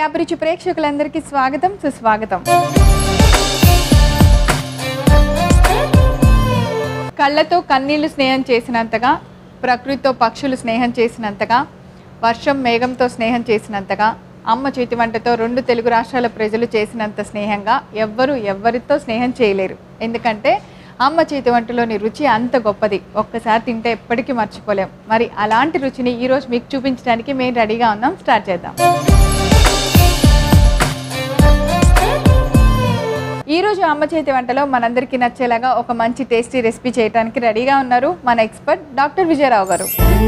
అభిరుచి ప్రేక్షకులందరికీ స్వాగతం సుస్వాగతం కళ్ళతో కన్నీళ్లు స్నేహం చేసినంతగా ప్రకృతితో పక్షులు స్నేహం చేసినంతగా వర్షం మేఘంతో స్నేహం చేసినంతగా అమ్మ చేతి వంటతో రెండు తెలుగు రాష్ట్రాల ప్రజలు చేసినంత స్నేహంగా ఎవ్వరూ ఎవ్వరితో స్నేహం చేయలేరు ఎందుకంటే అమ్మ చేతి వంటలోని రుచి అంత గొప్పది ఒక్కసారి తింటే ఎప్పటికీ మర్చిపోలేం మరి అలాంటి రుచిని ఈరోజు మీకు చూపించడానికి మేము రెడీగా ఉన్నాం స్టార్ట్ చేద్దాం ఈ రోజు అమ్మ చేతి వంటలో మనందరికీ నచ్చేలాగా ఒక మంచి టేస్టీ రెసిపీ చేయడానికి రెడీగా ఉన్నారు మన ఎక్స్పర్ట్ డాక్టర్ విజయరావు గారు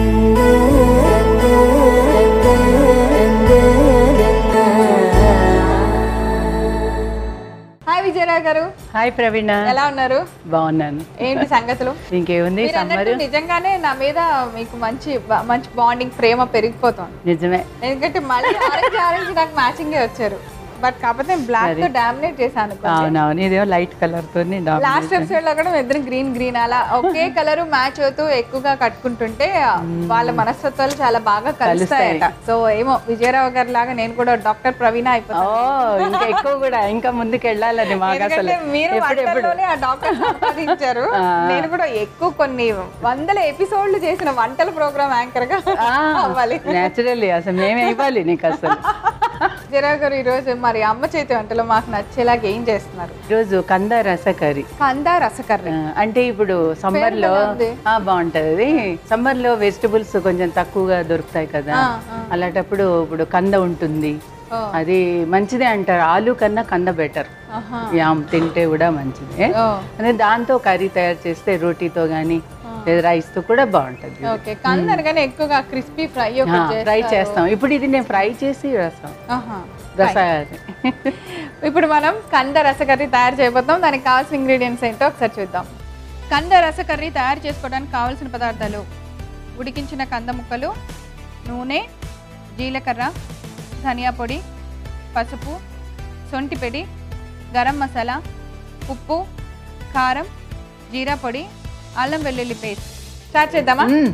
హాయ్ విజయరావు గారు హాయ్ ప్రవీణ ఎలా ఉన్నారు బాగున్నాను ఏంటి సంగతులు ఇంకేముంది మీరు సమ్మర్ అన్నట్టు నిజంగానే నా మీద మీకు మంచి బ- మంచి బాండింగ్ ప్రేమ పెరిగిపోతుంది నిజమే ఎందుకంటే మళ్ళీ ఆరెంజ్ ఆరెంజ్ నాకు మ్యాచింగ్ వచ్చారు బట్ కాకపోతే బ్లాక్ తో డామినేట్ చేశాను అవునవును ఇదేమో లైట్ కలర్ తోని dominate. లాస్ట్ ఎపిసోడ్ లో కూడా ఇద్దరు గ్రీన్ గ్రీన్ అలా ఒకే కలర్ మ్యాచ్ అవుతూ ఎక్కువగా కట్టుకుంటుంటే వాళ్ళ మనస్తత్వాలు చాలా బాగా కలుస్తాయట సో ఏమో విజయరావు గారి లాగా నేను కూడా డాక్టర్ ప్రవీణ ఓ అయిపోతాను ఇంకా ఎక్కువ కూడా ఇంకా ముందుకు వెళ్ళాలని మాకు అసలు ఎందుకంటే మీరు ఎప్పుడెప్పుడు వంటల్లోనే ఆ డాక్టర్ సంపాదించారు నేను కూడా ఎక్కువ కొన్ని వందల ఎపిసోడ్లు చేసిన వంటల ప్రోగ్రామ్ యాంకర్ గా అవ్వాలి నేచురల్లీ అసలు మేమే ఇవ్వాలి నీకు అసలు విజయరావు గారు ఈ రోజు మరి అమ్మ చేతి వంటలో మాకు నచ్చేలాగా ఏం చేస్తున్నారు ఈరోజు కంద రసకరి కంద రసకర్రీ అంటే ఇప్పుడు సమ్మర్ లో భలే ఉంది. ఆ, బాగుంటది సమ్మర్ లో వెజిటబుల్స్ కొంచెం తక్కువగా దొరుకుతాయి కదా ఆ, అలాంటప్పుడు ఇప్పుడు కంద ఉంటుంది ఓ. అది మంచిదే అంటారు ఆలు కన్నా కంద బెటర్ ఆహా. యామ్ తింటే కూడా మంచిదే ఓ అదే దాంతో కర్రీ తయారు చేస్తే రోటీతో కానీ లేదా రైస్ తో కూడా బాగుంటది ఓకే కంద అనగానే ఎక్కువగా క్రిస్పీ ఫ్రై ఒకటి ఫ్రై చేస్తారు. చేస్తాం ఇప్పుడు ఇది నేను ఫ్రై చేసి రసం ఆహా. రసాయని ఇప్పుడు మనం కంద రసకర్రీ తయారు చేయబోతాం దానికి కావాల్సిన ఇంగ్రీడియంట్స్ ఏంటో ఒకసారి చూద్దాం కంద రసకర్రీ తయారు చేసుకోవడానికి కావాల్సిన పదార్థాలు ఉడికించిన కంద ముక్కలు నూనె జీలకర్ర ధనియా పొడి పసుపు సొంటిపిడి గరం మసాలా ఉప్పు కారం జీరా పొడి అల్లం వెల్లుల్లి పేస్ట్ స్టార్ట్ చేద్దామా మ్మ్.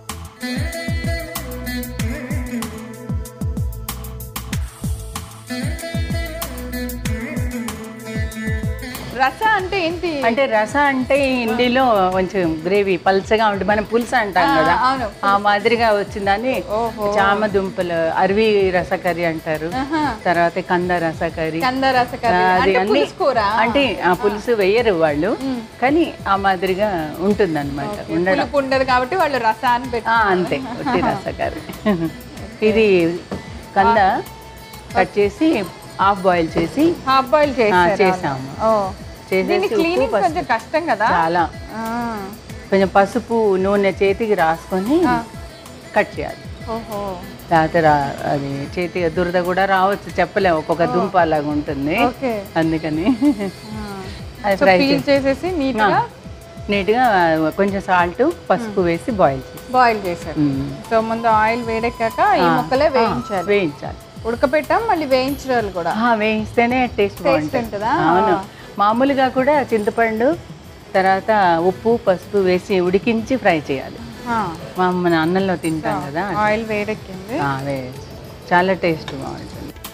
రస అంటే ఏంటి అంటే రస అంటే హిందీలో కొంచెం గ్రేవీ పల్చగా ఉంటుంది మనం పులుసు అంటాం ఆ, కదా అవును ఆ మాదిరిగా వచ్చిందని ఓహో చామ దుంపలు అరవి రస కర్రీ అంటారు ఆహా. తర్వాత కంద రస కర్రీ కంద రసకర్రీ అది అంటే అన్ని పులుసు కూర అంటే ఆ పులుసు వేయరు వాళ్ళు కానీ ఆ మాదిరిగా ఉంటుంది అనమాట ఉండడం పులుపు ఉండదు కాబట్టి వాళ్ళు రస అని పెట్టి ఆ, అంతే ఒట్టి రస కర్రీ ఇది కంద కట్ చేసి హాఫ్ బాయిల్ చేసి హాఫ్ బాయిల్ ఆ, చేసారు చేసాము ఓ చేసేసి దీని ఉప్పు, క్లీనింగ్ పసుపు. కొంచెం కష్టం కదా చాలా ఆ. కొంచెం పసుపు నూనె చేతికి రాసుకొని ఆ. కట్ చేయాలి ఓహో తర్వాత రా- అది చేతి దురద కూడా రావచ్చు చెప్పలేము ఒక్కొక్క దుంప అలాగా ఉంటుంది ఓకే అందుకని అది సో ఫ్రై పీల్ చేసేసి నీట్ గా నీట్గా కొంచెం సాల్ట్ పసుపు వేసి బాయిల్ చేసి బాయిల్ చేశారు సో ముందు ఆయిల్ వేడెక్కాక ఈ ముక్కలే వేయించాలి వేయించాలి ఉడకపెట్టాం మళ్ళీ వేయించాలి కూడా ఆ, వేయిస్తేనే టేస్ట్ బాగుంటుంది ఉంటుందా? అవును మామూలుగా కూడా చింతపండు తర్వాత ఉప్పు పసుపు వేసి ఉడికించి ఫ్రై చేయాలి ఆ. మా మన అన్నంలో తింటాం కదా ఆయిల్ వేడెక్కింది ఆ, వేయచ్చు చాలా టేస్ట్ బాగుంటుంది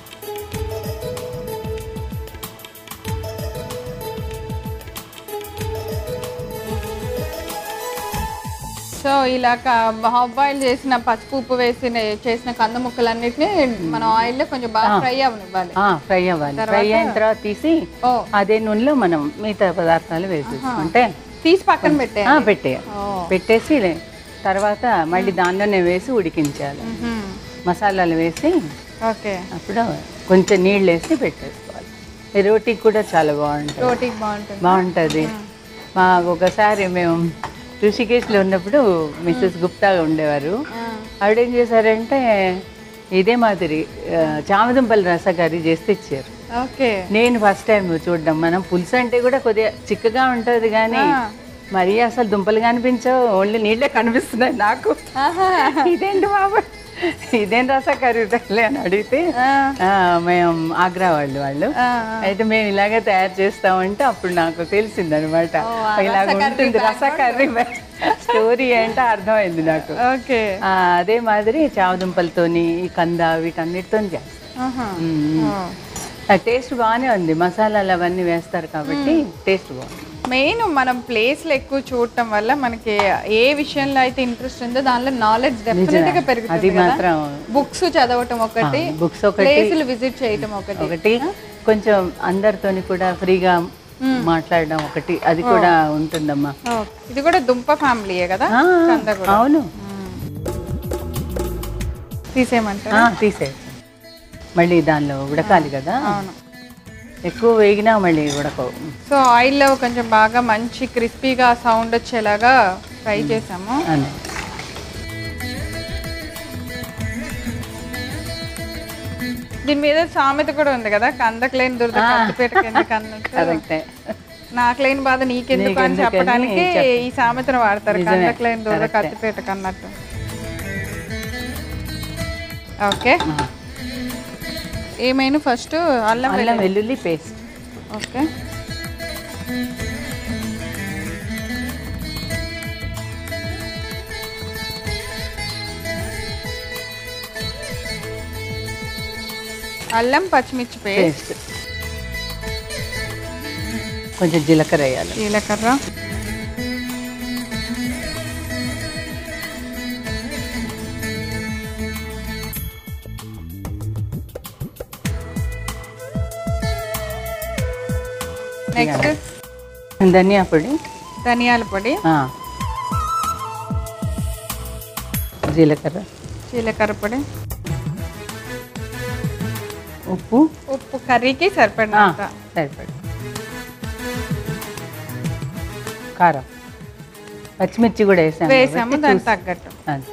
సో ఇలా హాఫ్ బాయిల్ చేసిన పసుపు ఉప్పు వేసిన చేసిన కంద ముక్కలన్నిటిని మనం ఆయిల్ లో కొంచెం బాగా ఫ్రై అవనివ్వాలి ఫ్రై అవ్వాలి ఫ్రై అయిన తర్వాత తీసి ఓ అదే నూనెలో మనం మిగతా పదార్థాలు వేసేసుకుంటే తీసి పక్కన పెట్టే ఆ, పెట్టేయాలి ఓ పెట్టేసి తర్వాత మళ్ళీ దానిలోనే వేసి ఉడికించాలి మసాలాలు వేసి ఓకే అప్పుడు కొంచెం నీళ్ళు వేసి పెట్టేసుకోవాలి ఈ రోటీకి కూడా చాలా బాగుంటుంది రోటీకి బాగుంటుంది బాగుంటుంది మా ఒకసారి మేము ఋషికేశ్లో ఉన్నప్పుడు మిస్సెస్ గుప్తా ఉండేవారు ఆ. ఆవిడ ఏం చేశారంటే ఇదే మాదిరి ఆ, చామదుంపల రస కర్రీ చేస్తే ఇచ్చారు ఓకే నేను ఫస్ట్ టైం చూడడం మనం పులుసు అంటే కూడా కొద్దిగా చిక్కగా ఉంటుంది కానీ మరీ అసలు దుంపలు కనిపించవు ఓన్లీ నీళ్ళే కనిపిస్తున్నాయి నాకు ఆహా. ఇదేంటి బాబు ఇదేం రస కర్రీ తల్లి అని అడిగితే ఆ. ఆ, మేము ఆగ్రా వాళ్ళు వాళ్ళు ఆ, అయితే మేము ఇలాగే తయారు చేస్తామంటే అప్పుడు నాకు తెలిసిందనమాట ఓ, ఆ ఇలాగ రస కర్రీ ఉంటుంది రస కర్రీ స్టోరీ ఏంటో అర్థమైంది నాకు ఓకే ఆ, అదే మాదిరి చామదుంపలతోని ఈ కంద వీటన్నిటితో చేస్తాం ఆహా. మ్మ్. ఓ. ఆ టేస్ట్ బాగానే ఉంది మసాలాలు అవన్నీ వేస్తారు కాబట్టి టేస్ట్ బాగుంది మెయిన్ మనం ప్లేస్లు ఎక్కువ చూడటం వల్ల మనకి ఏ విషయంలో అయితే ఇంట్రెస్ట్ ఉందో దానిలో నాలెడ్జ్ డెఫినెట్ గా అది పెరుగుతుంది మాత్రం బుక్స్ చదవటం ఒకటి బుక్స్ ఒకటి ప్లేసులు విజిట్ చేయటం ఒకటి ఒకటి కొంచెం అందరితోని కూడా ఫ్రీగా మాట్లాడడం ఒకటి అది కూడా ఉంటుందమ్మా ఓ, ఇది కూడా దుంప ఫ్యామిలీయే కదా ఆ, కంద కూడా అవును తీసేయమంటారా ఆ, తీసేయచ్చు మళ్ళీ దానిలో ఉడకాలి కదా అవును ఎక్కువ వేగినా మళ్ళీ ఉడకవు సో ఆయిల్లో కొంచెం బాగా మంచి క్రిస్పీగా సౌండ్ వచ్చేలాగా ఫ్రై చేసాము అని దీని మీద సామెత కూడా ఉంది కదా కందకు లేని దురద కందిపేటకి ఎందుకు అన్నట్టు కరెక్టే నాకు లేని బాధ నీకెందుకు అని నీకెందుకని చెప్పడానికి ఈ సామెతను వాడతారు నిజమే. కందకు లేని దురద కరెక్టే. కత్తిపేటకు అన్నట్టు ఓకే ఆ. ఏమైనా ఫస్ట్ అల్లం అల్లం వెల్లుల్లి పేస్ట్ ఓకే అల్లం పచ్చిమిర్చి పేస్ట్ పేస్ట్ కొంచెం జీలకర్ర వేయాలి జీలకర్ర నెక్స్ట్ ధనియా పొడి ధనియాల పొడి ఆ. జీలకర్ర జీలకర్ర పొడి ఉప్పు ఉప్పు కర్రీకి ఆ, సరిపడినంత సరిపడి కారం పచ్చిమిర్చి కూడా వేసాము వేసాము కాబట్టి దానికి చూసి- తగ్గట్టు అది.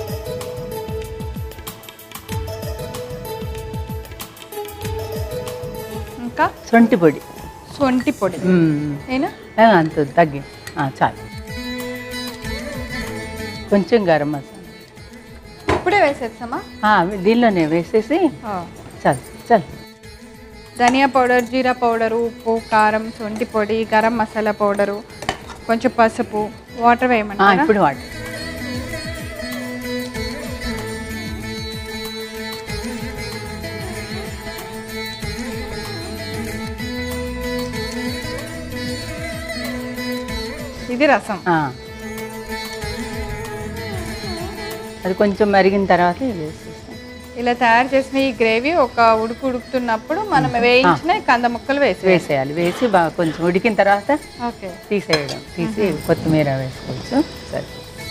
ఇంకా సొంటి పొడి సొంటి పొడి మ్మ్. ఏనా ఆ, అంత తగ్గి ఆ, చాలు కొంచెం గరం మసాలా ఇప్పుడే వేసేస్తామా ఆ, దీనిలోనే వేసేసి చాలు చాలు ధనియా పౌడర్ జీరా పౌడర్ ఉప్పు కారం సొంటి పొడి గరం మసాలా పౌడరు కొంచెం పసుపు వాటర్ ఆ, వేయమంటారా ఇప్పుడు వాడు ఇది రసం ఆ. అది కొంచెం మరిగిన తర్వాత ఇది వేసేస్తాం ఇలా తయారు చేసిన ఈ గ్రేవీ ఒక ఉడుకు ఉడుకుతున్నప్పుడు మనం వేయించిన ఈ కంద ముక్కలు వేసి వేసేయాలి వేసి బాగా కొంచెం ఉడికిన తర్వాత ఓకే తీసేయడం తీసి కొత్తిమీర వేసుకోవచ్చు సరే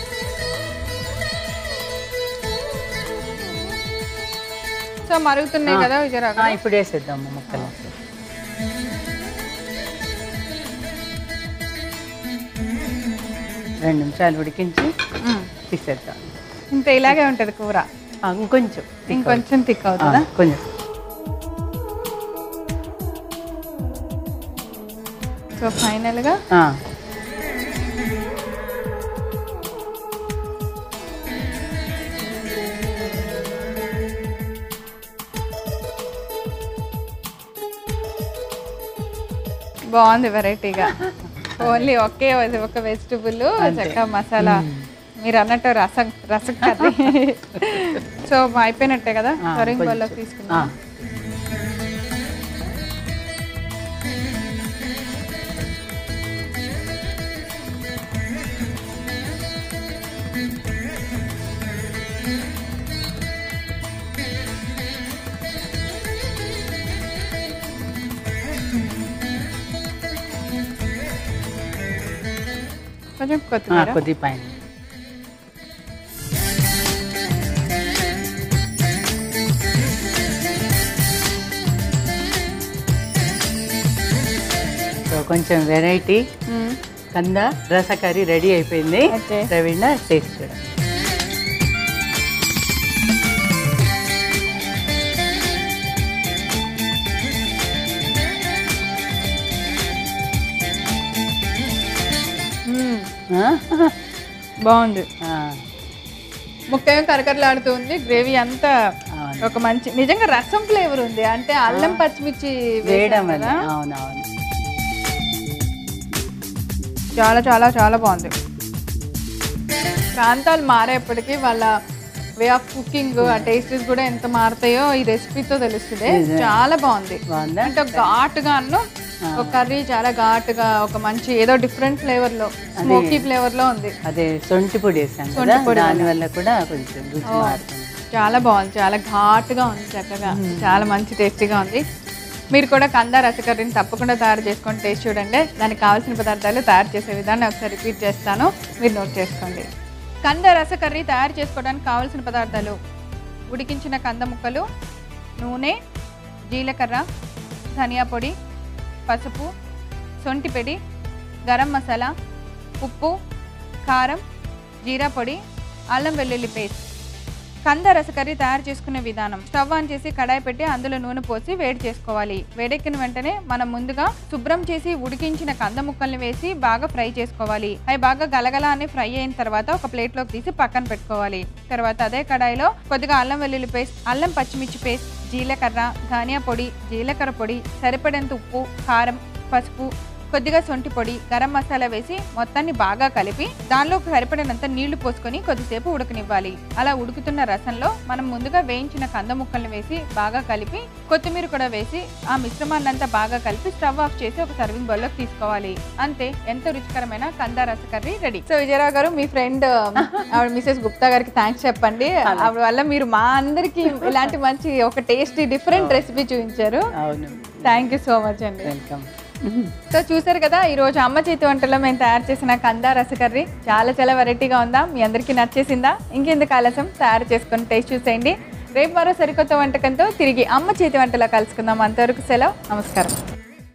సో మరుగుతున్నాయి కదా ఆ, విజయరాగా ఇప్పుడు వేసేద్దాం ముక్కలు రెండు నిమిషాలు ఉడికించి తీసేద్దాం ఇంకా ఇలాగే ఉంటుంది కూర ఆ, ఇంకొంచెం thick ఇంకొంచెం థిక్ అవుతుంది. అవుతుందా ఆ, కొంచెం సో ఫైనల్గా ఆ. బాగుంది వెరైటీగా ఓన్లీ ఒకే ఒక వెజిటబుల్ చక్కగా మసాలా మీరు అన్నట్టు రసం రసం కర్రీ సో అయిపోయినట్టే కదా ఆ, సర్వింగ్ కొంచెం. బౌల్లోకి ఆ. తీసుకుందాం కొంచెం ఆ, కొత్తిమీర కొద్ది పైన సో కొంచెం వెరైటీ మ్మ్. కంద రస కర్రీ రెడీ అయిపోయింది ఓకే. రవీణ టేస్ట్ చూడండి మ్మ్. ఆ? బాగుంది ఆ, ముఖ్యంగా కరకరలాడుతూ ఉంది గ్రేవీ అంతా అవును. ఒక మంచి నిజంగా రసం ఫ్లేవర్ ఉంది అంటే అల్లం పచ్చిమిర్చి వేసాం వేయడం వల్ల కదా అవునవును చాలా చాలా చాలా బాగుంది ప్రాంతాలు మారేప్పటికీ వాళ్ళ వే ఆఫ్ కుకింగ్ ఆ టేస్టీస్ కూడా ఎంత మారుతాయో ఈ రెసిపీతో తెలుస్తుంది నిజమే. చాలా బాగుంది బాగుందా అంటే ఒక ఘాటుగా అన్ను ఒక కర్రీ చాలా ఘాటుగా ఒక మంచి ఏదో డిఫరెంట్ ఫ్లేవర్ లో స్మోకీ ఫ్లేవర్ లో ఉంది అదే సొంటి పొడి వేసాం సొంటి కదా పొడి దాని వల్ల కూడా కొంచెం రుచి మారుతుంది చాలా బాగుంది చాలా ఘాటుగా ఉంది చక్కగా చాలా మంచి టేస్టీగా ఉంది మీరు కూడా కంద రసకర్రీని తప్పకుండా తయారు చేసుకొని టేస్ట్ చూడండి దానికి కావాల్సిన పదార్థాలు తయారు చేసే విధానం ఒకసారి రిపీట్ చేస్తాను మీరు నోట్ చేసుకోండి కంద రసకర్రీ తయారు చేసుకోవడానికి కావాల్సిన పదార్థాలు ఉడికించిన కంద ముక్కలు నూనె జీలకర్ర ధనియా పొడి పసుపు సొంటిపిడి గరం మసాలా ఉప్పు కారం జీరా పొడి అల్లం వెల్లుల్లి పేస్ట్ కంద రసకర్రీ తయారు చేసుకునే విధానం స్టవ్ ఆన్ చేసి కడాయి పెట్టి అందులో నూనె పోసి వేడి చేసుకోవాలి వేడెక్కిన వెంటనే మనం ముందుగా శుభ్రం చేసి ఉడికించిన కంద ముక్కల్ని వేసి బాగా ఫ్రై చేసుకోవాలి అవి బాగా గలగల అని ఫ్రై అయిన తర్వాత ఒక ప్లేట్ లోకి తీసి పక్కన పెట్టుకోవాలి తర్వాత అదే కడాయిలో కొద్దిగా అల్లం వెల్లుల్లి పేస్ట్ అల్లం పచ్చిమిర్చి పేస్ట్ జీలకర్ర ధనియా పొడి జీలకర్ర పొడి సరిపడేంత ఉప్పు కారం పసుపు కొద్దిగా సొంటి పొడి గరం మసాలా వేసి మొత్తాన్ని బాగా కలిపి దానిలో సరిపడినంత నీళ్లు పోసుకొని కొద్దిసేపు ఉడకనివ్వాలి అలా ఉడుకుతున్న రసంలో మనం ముందుగా వేయించిన కంద ముక్కల్ని వేసి బాగా కలిపి కొత్తిమీర కూడా వేసి ఆ మిశ్రమాన్ని అంతా బాగా కలిపి స్టవ్ ఆఫ్ చేసి ఒక సర్వింగ్ బౌల్లోకి తీసుకోవాలి అంతే ఎంత రుచికరమైన కంద రస కర్రీ రెడీ సో విజయరావు గారు మీ ఫ్రెండ్ ఆవిడ మిసెస్ గుప్తా గారికి థ్యాంక్స్ చెప్పండి ఆవిడ వల్ల మీరు మా అందరికి ఇలాంటి మంచి ఒక టేస్టీ డిఫరెంట్ రెసిపీ చూపించారు అవును థ్యాంక్ యూ సో మచ్ అండి వెల్కమ్ సో చూసారు కదా ఈ రోజు అమ్మ చేతి వంటలో మేము తయారు చేసిన కందా రసకర్రీ చాలా చాలా వెరైటీగా ఉందా మీ అందరికీ నచ్చేసిందా ఇంకెందుకు ఆలస్యం తయారు చేసుకొని టేస్ట్ చూసేయండి రేపు మరో సరికొత్త వంటకంతో తిరిగి అమ్మ చేతి వంటలో కలుసుకుందాం అంతవరకు సెలవు నమస్కారం